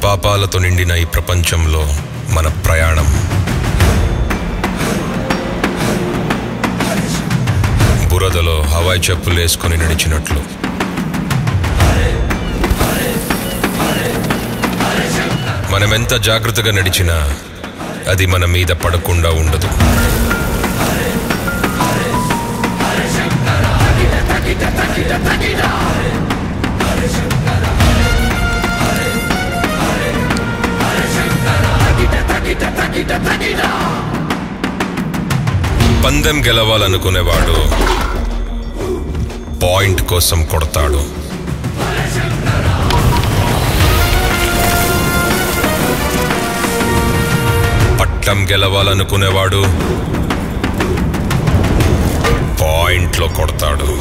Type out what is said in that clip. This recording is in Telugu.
పాపాలతో నిండిన ఈ ప్రపంచంలో మన ప్రయాణం బురదలో హవాయి చెప్పులు వేసుకొని నడిచినట్లు మనం ఎంత జాగ్రత్తగా నడిచినా అది మన మీద పడకుండా ఉండదు పందెం గెలవాలనుకునేవాడు పాయింట్ కోసం కొడతాడు పట్టం గెలవాలనుకునేవాడు పాయింట్లో కొడతాడు